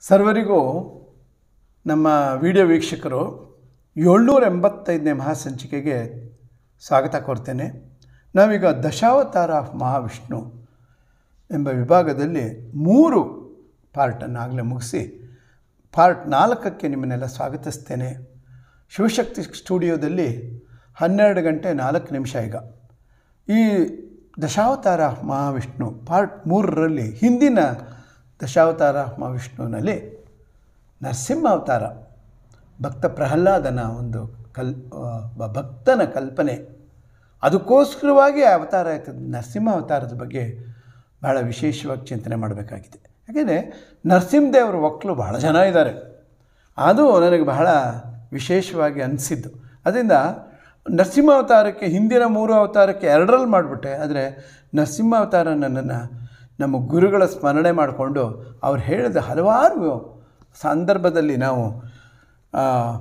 ಸರ್ವರಿಗೂ ನಮ್ಮ ವಿಡಿಯೋ ವೀಕ್ಷಕರು ಏಳ್ನೂರ ಎಂಬತ್ತೈದನೇ ಮಹಾಸಂಚಿಕೆಗೆ ಸ್ವಾಗತ ಕೋರ್ತೇನೆ ನಾವೀಗ ದಶಾವತಾರ ಆಫ್ ಮಹಾವಿಷ್ಣು ಎಂಬ ವಿಭಾಗದಲ್ಲಿ ಮೂರು ಪಾರ್ಟನ್ನು ಆಗಲೇ ಮುಗಿಸಿ ಪಾರ್ಟ್ ನಾಲ್ಕಕ್ಕೆ ನಿಮ್ಮನ್ನೆಲ್ಲ ಸ್ವಾಗತಿಸ್ತೇನೆ ಶಿವಶಕ್ತಿ ಸ್ಟುಡಿಯೋದಲ್ಲಿ ಹನ್ನೆರಡು ಗಂಟೆ ನಾಲ್ಕು ನಿಮಿಷ ಈಗ ಈ ದಶಾವತಾರ ಮಹಾವಿಷ್ಣು ಪಾರ್ಟ್ ಮೂರರಲ್ಲಿ ಹಿಂದಿನ ದಶಾವತಾರ ಮಹಾವಿಷ್ಣುವಿನಲ್ಲಿ ನರಸಿಂಹ ಅವತಾರ ಭಕ್ತ ಪ್ರಹ್ಲಾದನ ಒಂದು ಕಲ್ ಒಬ್ಬ ಭಕ್ತನ ಕಲ್ಪನೆ ಅದಕ್ಕೋಸ್ಕರವಾಗಿ ಆ ಅವತಾರ ಆಯ್ತದ ನರಸಿಂಹ ಅವತಾರದ ಬಗ್ಗೆ ಭಾಳ ವಿಶೇಷವಾಗಿ ಚಿಂತನೆ ಮಾಡಬೇಕಾಗಿದೆ ಯಾಕೆಂದರೆ ನರಸಿಂಹದೇವರ ಮಕ್ಕಳು ಬಹಳ ಜನ ಇದ್ದಾರೆ ಅದು ನನಗೆ ಬಹಳ ವಿಶೇಷವಾಗಿ ಅನಿಸಿದ್ದು ಅದರಿಂದ ನರಸಿಂಹ ಅವತಾರಕ್ಕೆ ಹಿಂದಿನ ಮೂರು ಅವತಾರಕ್ಕೆ ಎರಡರಲ್ಲಿ ಮಾಡಿಬಿಟ್ಟೆ ಆದರೆ ನರಸಿಂಹ ಅವತಾರ ನನ್ನನ್ನು ನಮ್ಮ ಗುರುಗಳ ಸ್ಮರಣೆ ಮಾಡಿಕೊಂಡು ಅವ್ರು ಹೇಳಿದ ಹಲವಾರು ಸಂದರ್ಭದಲ್ಲಿ ನಾವು ಆ,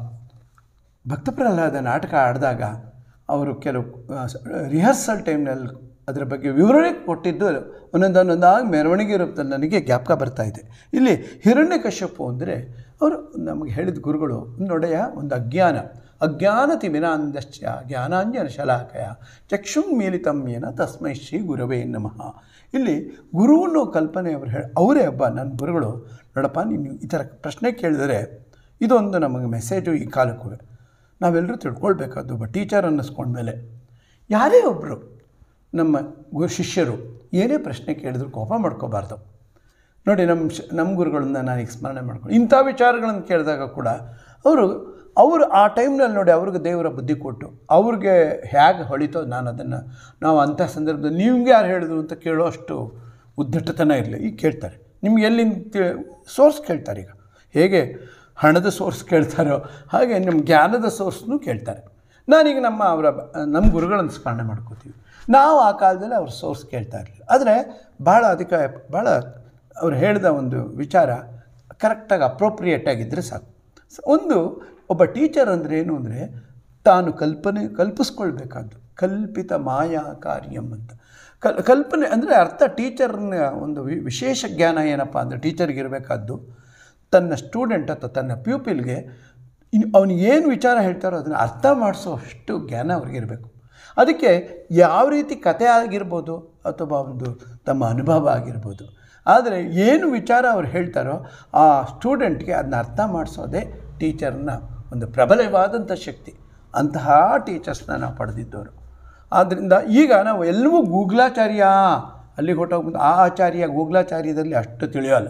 ಭಕ್ತ ಪ್ರಹ್ಲಾದ ನಾಟಕ ಆಡಿದಾಗ ಅವರು ಕೆಲವು ರಿಹರ್ಸಲ್ ಟೈಮ್ನಲ್ಲಿ ಅದರ ಬಗ್ಗೆ ವಿವರಣೆ ಕೊಟ್ಟಿದ್ದು ಒಂದೊಂದು ಒಂದೊಂದಾಗಿ ಮೆರವಣಿಗೆ ರೂಪದಲ್ಲಿ ನನಗೆ ಜ್ಞಾಪಕ ಬರ್ತಾ ಇದೆ ಇಲ್ಲಿ ಹಿರಣ್ಯಕಶ್ಯಪು ಅಂದರೆ ಅವರು ನಮಗೆ ಹೇಳಿದ ಗುರುಗಳು ನೋಡೆಯ ಒಂದು ಅಜ್ಞಾನ ಅಜ್ಞಾನ ತಿಮಿರಾಂದಶ್ಚ ಜ್ಞಾನಾಂಜನ ಶಲಾಕಯ ಚಕ್ಷುಂ ಮೀಲಿತಂ ಏನ ತಸ್ಮೈ ಶ್ರೀ ಗುರವೇ ನಮಃ ಇಲ್ಲಿ ಗುರು ಅನ್ನೋ ಕಲ್ಪನೆ ಅವರು ಹೇಳಿ ಅವರೇ ಹಬ್ಬ ನನ್ನ ಗುರುಗಳು ನೋಡಪ್ಪ ನೀನು ಈ ಥರ ಪ್ರಶ್ನೆ ಕೇಳಿದರೆ ಇದೊಂದು ನಮಗೆ ಮೆಸೇಜು ಈ ಕಾಲಕ್ಕೂ ನಾವೆಲ್ಲರೂ ತಿಳ್ಕೊಳ್ಬೇಕಾದ್ದು ಒಬ್ಬ ಟೀಚರ್ ಅನ್ನಿಸ್ಕೊಂಡ್ಮೇಲೆ ಯಾರೇ ಒಬ್ಬರು ನಮ್ಮ ಗು ಶಿಷ್ಯರು ಏನೇ ಪ್ರಶ್ನೆ ಕೇಳಿದ್ರು ಕೋಪ ಮಾಡ್ಕೋಬಾರ್ದು ನೋಡಿ ನಮ್ಮ ಶ ನಮ್ಮ ಗುರುಗಳನ್ನ ನಾನೀಗ ಸ್ಮರಣೆ ಮಾಡ್ಕೊಂಡು ಇಂಥ ವಿಚಾರಗಳನ್ನು ಕೇಳಿದಾಗ ಕೂಡ ಅವರು ಅವರು ಆ ಟೈಮ್ನಲ್ಲಿ ನೋಡಿ ಅವ್ರಿಗೆ ದೇವರ ಬುದ್ಧಿ ಕೊಟ್ಟು ಅವ್ರಿಗೆ ಹೇಗೆ ಹೊಳಿತೋ ನಾನು ಅದನ್ನು ನಾವು ಅಂಥ ಸಂದರ್ಭದಲ್ಲಿ ನಿಮ್ಗೆ ಯಾರು ಹೇಳಿದ್ರು ಅಂತ ಕೇಳೋ ಅಷ್ಟು ಉದ್ದಟತನ ಇರಲಿ ಈಗ ಕೇಳ್ತಾರೆ ನಿಮ್ಗೆ ಎಲ್ಲಿಂದ ಸೋರ್ಸ್ ಕೇಳ್ತಾರೆ ಈಗ ಹೇಗೆ ಹಣದ ಸೋರ್ಸ್ ಕೇಳ್ತಾರೋ ಹಾಗೆ ನಿಮ್ಮ ಜ್ಞಾನದ ಸೋರ್ಸ್ನೂ ಕೇಳ್ತಾರೆ ನಾನೀಗ ನಮ್ಮ ಅವರ ನಮ್ಮ ಗುರುಗಳನ್ನು ಸ್ಮರಣೆ ಮಾಡ್ಕೋತೀವಿ ನಾವು ಆ ಕಾಲದಲ್ಲಿ ಅವ್ರ ಸೋರ್ಸ್ ಕೇಳ್ತಾ ಇರಲಿಲ್ಲ ಆದರೆ ಭಾಳ ಅದಕ್ಕೆ ಭಾಳ ಅವ್ರು ಹೇಳಿದ ಒಂದು ವಿಚಾರ ಕರೆಕ್ಟಾಗಿ ಅಪ್ರೋಪ್ರಿಯೇಟ್ ಆಗಿದ್ದರೆ ಸಾಕು ಸ- ಒಂದು ಒಬ್ಬ ಟೀಚರ್ ಅಂದರೆ ಏನು ಅಂದರೆ ತಾನು ಕಲ್ಪನೆ ಕಲ್ಪಿಸ್ಕೊಳ್ಬೇಕಾದ್ದು ಕಲ್ಪಿತ ಮಾಯಾ ಕಾರ್ಯಂ ಅಂತ ಕಲ್ ಕಲ್ಪನೆ ಅಂದರೆ ಅರ್ಥ ಟೀಚರ್ನ ಒಂದು ವಿ- ವಿಶೇಷ ಜ್ಞಾನ ಏನಪ್ಪ ಅಂದರೆ ಟೀಚರ್ಗೆ ಇರಬೇಕಾದ್ದು ತನ್ನ ಸ್ಟೂಡೆಂಟ್ ಅಥವಾ ತನ್ನ ಪ್ಯೂಪಿಲ್ಗೆ ಇನ್ನು ಅವನಿಗೆ ಏನು ವಿಚಾರ ಹೇಳ್ತಾರೋ ಅದನ್ನು ಅರ್ಥ ಮಾಡಿಸೋ ಅಷ್ಟು ಜ್ಞಾನ ಅವ್ರಿಗೆ ಇರಬೇಕು ಅದಕ್ಕೆ ಯಾವ ರೀತಿ ಕತೆ ಆಗಿರ್ಬೋದು ಅಥವಾ ಒಂದು ತಮ್ಮ ಅನುಭವ ಆಗಿರ್ಬೋದು ಆದರೆ ಏನು ವಿಚಾರ ಅವ್ರು ಹೇಳ್ತಾರೋ ಆ ಸ್ಟೂಡೆಂಟ್ಗೆ ಅದನ್ನ ಅರ್ಥ ಮಾಡಿಸೋದೇ ಟೀಚರ್ನ ಒಂದು ಪ್ರಬಲವಾದಂಥ ಶಕ್ತಿ ಅಂತಹ ಟೀಚರ್ಸ್ನ ನಾವು ಪಡೆದಿದ್ದವರು ಆದ್ದರಿಂದ ಈಗ ನಾವು ಎಲ್ಲವೂ ಗೂಗ್ಲಾಚಾರ್ಯ ಅಲ್ಲಿಗೆ ಹೊಟ್ಟೋಗ್ಬಂದು ಆ ಆಚಾರ್ಯ ಗೂಗ್ಲಾಚಾರ್ಯದಲ್ಲಿ ಅಷ್ಟು ತಿಳಿಯೋಲ್ಲ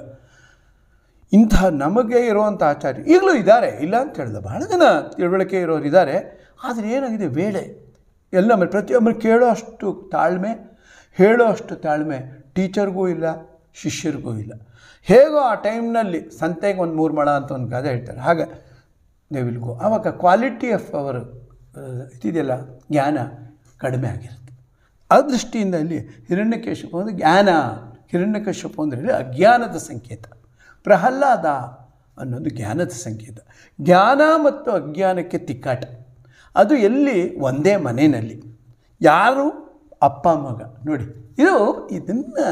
ಇಂತಹ ನಮಗೆ ಇರುವಂಥ ಆಚಾರ್ಯ ಈಗಲೂ ಇದ್ದಾರೆ ಇಲ್ಲ ಅಂತ ಹೇಳಿದೆ ಬಹಳ ಜನ ತಿಳುವಳಿಕೆ ಇರೋರು ಇದ್ದಾರೆ ಆದರೆ ಏನಾಗಿದೆ ವೇಳೆ ಎಲ್ಲ ಮೇಲೆ ಪ್ರತಿಯೊಬ್ಬರು ಕೇಳೋ ಅಷ್ಟು ತಾಳ್ಮೆ ಹೇಳೋ ಅಷ್ಟು ತಾಳ್ಮೆ ಟೀಚರ್ಗೂ ಇಲ್ಲ ಶಿಷ್ಯರಿಗೂ ಇಲ್ಲ ಹೇಗೋ ಆ ಟೈಮ್ನಲ್ಲಿ ಸಂತೆಗೆ ಒಂದು ಮೂರು ಮಳ ಅಂತ ಒಂದು ಗಾದೆ ಹೇಳ್ತಾರೆ ಹಾಗೆ ದೇ ವಿಲ್ ಗೋ ಆವಾಗ ಕ್ವಾಲಿಟಿ ಆಫ್ ಅವರ್ ಇದಿದೆಯಲ್ಲ ಜ್ಞಾನ ಕಡಿಮೆ ಆಗಿರುತ್ತೆ ಆ ದೃಷ್ಟಿಯಿಂದ ಇಲ್ಲಿ ಹಿರಣ್ಯಕೇಶಪ ಅಂದರೆ ಜ್ಞಾನ ಹಿರಣ್ಯಕಶ್ಯಪ ಅಂದರೆ ಇಲ್ಲಿ ಅಜ್ಞಾನದ ಸಂಕೇತ ಪ್ರಹ್ಲಾದ ಅನ್ನೋದು ಜ್ಞಾನದ ಸಂಕೇತ ಜ್ಞಾನ ಮತ್ತು ಅಜ್ಞಾನಕ್ಕೆ ತಿಕ್ಕಾಟ ಅದು ಎಲ್ಲಿ ಒಂದೇ ಮನೆಯಲ್ಲಿ ಯಾರು ಅಪ್ಪ ಮಗ ನೋಡಿ ಇದು ಇದನ್ನು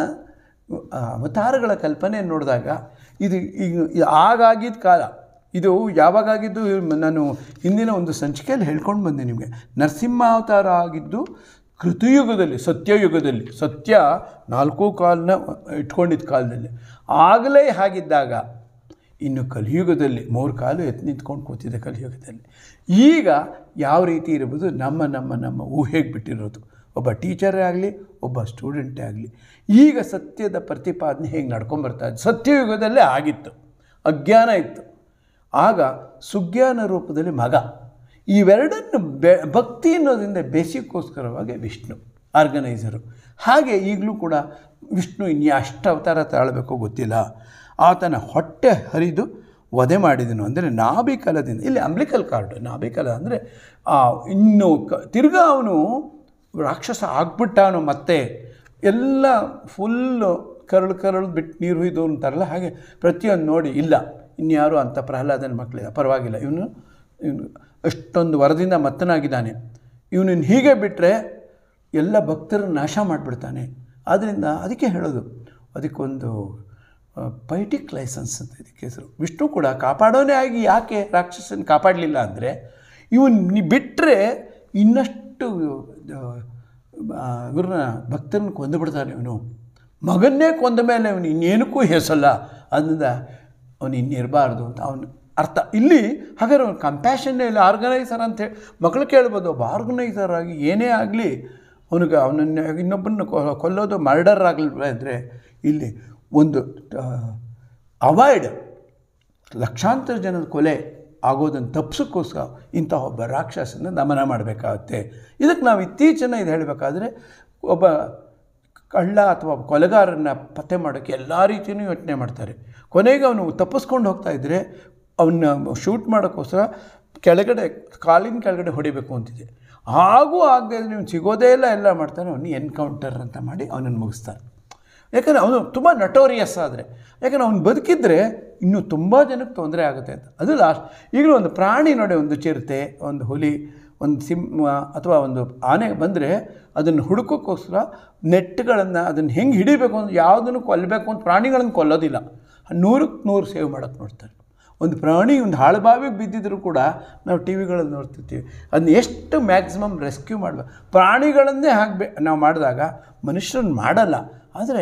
ಅವತಾರಗಳ ಕಲ್ಪನೆ ನೋಡಿದಾಗ ಇದು ಈಗ ಇದು ಆಗಾಗಿದ್ದ ಕಾಲ ಇದು ಯಾವಾಗಾಗಿದ್ದು ನಾನು ಹಿಂದಿನ ಒಂದು ಸಂಚಿಕೆಯಲ್ಲಿ ಹೇಳ್ಕೊಂಡು ಬಂದೆ ನಿಮಗೆ ನರಸಿಂಹಾವತಾರ ಆಗಿದ್ದು ಕೃತಯುಗದಲ್ಲಿ ಸತ್ಯಯುಗದಲ್ಲಿ ಸತ್ಯ ನಾಲ್ಕು ಕಾಲನ್ನ ಇಟ್ಕೊಂಡಿದ್ದ ಕಾಲದಲ್ಲಿ ಆಗಲೇ ಹಾಗಿದ್ದಾಗ ಇನ್ನು ಕಲಿಯುಗದಲ್ಲಿ ಮೂರು ಕಾಲು ಎತ್ತು ನಿಂತ್ಕೊಂಡು ಕೂತಿದೆ ಕಲಿಯುಗದಲ್ಲಿ ಈಗ ಯಾವ ರೀತಿ ಇರ್ಬೋದು ನಮ್ಮ ನಮ್ಮ ನಮ್ಮ ಊಹೆಗೆ ಬಿಟ್ಟಿರೋದು ಒಬ್ಬ ಟೀಚರೇ ಆಗಲಿ ಒಬ್ಬ ಸ್ಟೂಡೆಂಟೇ ಆಗಲಿ ಈಗ ಸತ್ಯದ ಪ್ರತಿಪಾದನೆ ಹೇಗೆ ನಡ್ಕೊಂಬರ್ತಾ ಇದೆ ಸತ್ಯಯುಗದಲ್ಲೇ ಆಗಿತ್ತು ಅಜ್ಞಾನ ಇತ್ತು ಆಗ ಸುಜ್ಞಾನ ರೂಪದಲ್ಲಿ ಮಗ ಇವೆರಡನ್ನು ಬೆ ಭಕ್ತಿ ಅನ್ನೋದ್ರಿಂದ ಬೇಸಿಕ್ಕೋಸ್ಕರವಾಗಿ ವಿಷ್ಣು ಆರ್ಗನೈಸರು ಹಾಗೆ ಈಗಲೂ ಕೂಡ ವಿಷ್ಣು ಇನ್ನು ಎಷ್ಟು ಅವತಾರ ತಾಳಬೇಕೋ ಗೊತ್ತಿಲ್ಲ ಆತನ ಹೊಟ್ಟೆ ಹರಿದು ವಧೆ ಮಾಡಿದನು ಅಂದರೆ ನಾಭಿಕಲದಿಂದ ಇಲ್ಲಿ ಅಂಬ್ಲಿಕಲ್ ಕಾರ್ಡ್ ನಾಭಿಕಲ ಅಂದರೆ ಇನ್ನು ಕ ತಿರ್ಗಾ ಅವನು ರಾಕ್ಷಸ ಆಗ್ಬಿಟ್ಟಾನು ಮತ್ತೆ ಎಲ್ಲ ಫುಲ್ಲು ಕರಳು ಕರಳು ಬಿಟ್ಟು ನೀರು ಹುಯ್ದು ಅಂತಾರಲ್ಲ ಹಾಗೆ ಪ್ರತಿಯೊಂದು ನೋಡಿ ಇಲ್ಲ ಇನ್ಯಾರು ಅಂಥ ಪ್ರಹ್ಲಾದನ ಮಕ್ಕಳಿಲ್ಲ ಪರವಾಗಿಲ್ಲ ಇವನು ಇವನು ಅಷ್ಟೊಂದು ವರದಿಂದ ಮತ್ತನಾಗಿದ್ದಾನೆ ಇವನನ್ನು ಹೀಗೆ ಬಿಟ್ಟರೆ ಎಲ್ಲ ಭಕ್ತರನ್ನು ನಾಶ ಮಾಡಿಬಿಡ್ತಾನೆ ಆದ್ದರಿಂದ ಅದಕ್ಕೆ ಹೇಳೋದು ಅದಕ್ಕೊಂದು ಪೈಟಿಕ್ ಲೈಸೆನ್ಸ್ ಅಂತ ಇದೆ ಹೆಸರು ವಿಷ್ಣು ಕೂಡ ಕಾಪಾಡೋನೇ ಆಗಿ ಯಾಕೆ ರಾಕ್ಷಸನ ಕಾಪಾಡಲಿಲ್ಲ ಅಂದರೆ ಇವನು ನೀ ಬಿಟ್ಟರೆ ಇನ್ನಷ್ಟು ಇವ್ರನ್ನ ಭಕ್ತರನ್ನ ಕೊಂದುಬಿಡ್ತಾನೆ ಇವನು ಮಗನ್ನೇ ಕೊಂದ ಮೇಲೆ ಅವನು ಇನ್ನೇನಕ್ಕೂ ಹೆಸಲ್ಲ ಅದರಿಂದ ಅವನು ಇನ್ನಿರಬಾರ್ದು ಅಂತ ಅವನು ಅರ್ಥ ಇಲ್ಲಿ ಹಾಗಾದ್ರೆ ಅವ್ನು ಕಂಪ್ಯಾಷನ್ನೇ ಇಲ್ಲ ಆರ್ಗನೈಸರ್ ಅಂತೇಳಿ ಮಕ್ಕಳು ಕೇಳ್ಬೋದು ಒಬ್ಬ ಆರ್ಗನೈಸರ್ ಆಗಿ ಏನೇ ಆಗಲಿ ಅವನಿಗೆ ಅವನನ್ನು ಇನ್ನೊಬ್ಬರನ್ನ ಕೊಲ್ಲೋದು ಮರ್ಡರ್ ಆಗಲಿಲ್ಲ ಅಂದರೆ ಇಲ್ಲಿ ಒಂದು ಅವಾಯ್ಡ್ ಲಕ್ಷಾಂತರ ಜನದ ಕೊಲೆ ಆಗೋದನ್ನು ತಪ್ಪಿಸೋಕ್ಕೋಸ್ಕರ ಇಂಥ ಒಬ್ಬ ರಾಕ್ಷಸನ ದಮನ ಮಾಡಬೇಕಾಗತ್ತೆ ಇದಕ್ಕೆ ನಾವು ಇತ್ತೀಚಿನ ಇದು ಹೇಳಬೇಕಾದ್ರೆ ಒಬ್ಬ ಕಳ್ಳ ಅಥವಾ ಕೊಲೆಗಾರನ ಪತ್ತೆ ಮಾಡೋಕ್ಕೆ ಎಲ್ಲ ರೀತಿಯೂ ಯೋಚನೆ ಮಾಡ್ತಾರೆ ಕೊನೆಗೆ ಅವನು ತಪ್ಪಿಸ್ಕೊಂಡು ಹೋಗ್ತಾ ಇದ್ದರೆ ಅವನ್ನ ಶೂಟ್ ಮಾಡೋಕ್ಕೋಸ್ಕರ ಕೆಳಗಡೆ ಕಾಲಿನ ಕೆಳಗಡೆ ಹೊಡಿಬೇಕು ಅಂತಿದೆ ಹಾಗೂ ಆಗದೆ ನೀವು ಸಿಗೋದೇ ಇಲ್ಲ ಎಲ್ಲ ಮಾಡ್ತಾನೆ ಅವನು ಎನ್ಕೌಂಟರ್ ಅಂತ ಮಾಡಿ ಅವನನ್ನು ಮುಗಿಸ್ತಾನೆ ಯಾಕಂದರೆ ಅವನು ತುಂಬ ನಟೋರಿಯಸ್ ಆದರೆ ಯಾಕಂದರೆ ಅವ್ನು ಬದುಕಿದ್ರೆ ಇನ್ನೂ ತುಂಬ ಜನಕ್ಕೆ ತೊಂದರೆ ಆಗುತ್ತೆ ಅಂತ ಅದು ಲಾಸ್ಟ್ ಈಗಲೂ ಒಂದು ಪ್ರಾಣಿ ನೋಡಿ ಒಂದು ಚಿರತೆ ಒಂದು ಹುಲಿ ಒಂದು ಸಿಂಹ ಅಥವಾ ಒಂದು ಆನೆ ಬಂದರೆ ಅದನ್ನು ಹುಡುಕೋಕ್ಕೋಸ್ಕರ ನೆಟ್ಗಳನ್ನು ಅದನ್ನು ಹೆಂಗೆ ಹಿಡಿಬೇಕು ಅಂತ ಯಾವುದನ್ನು ಕೊಲ್ಲಬೇಕು ಅಂತ ಪ್ರಾಣಿಗಳನ್ನು ಕೊಲ್ಲೋದಿಲ್ಲ ನೂರಕ್ಕೆ ನೂರು ಸೇವ್ ಮಾಡೋಕ್ಕೆ ನೋಡ್ತಾರೆ ಒಂದು ಪ್ರಾಣಿ ಒಂದು ಹಾಳುಬಾವಿಗೆ ಬಿದ್ದಿದ್ರು ಕೂಡ ನಾವು ಟಿ ವಿಗಳಲ್ಲಿ ನೋಡ್ತಿರ್ತೀವಿ ಅದನ್ನ ಎಷ್ಟು ಮ್ಯಾಕ್ಸಿಮಮ್ ರೆಸ್ಕ್ಯೂ ಮಾಡಬೇಕು ಪ್ರಾಣಿಗಳನ್ನೇ ಹಾಕಬೇ ನಾವು ಮಾಡಿದಾಗ ಮನುಷ್ಯರನ್ನ ಮಾಡಲ್ಲ ಆದರೆ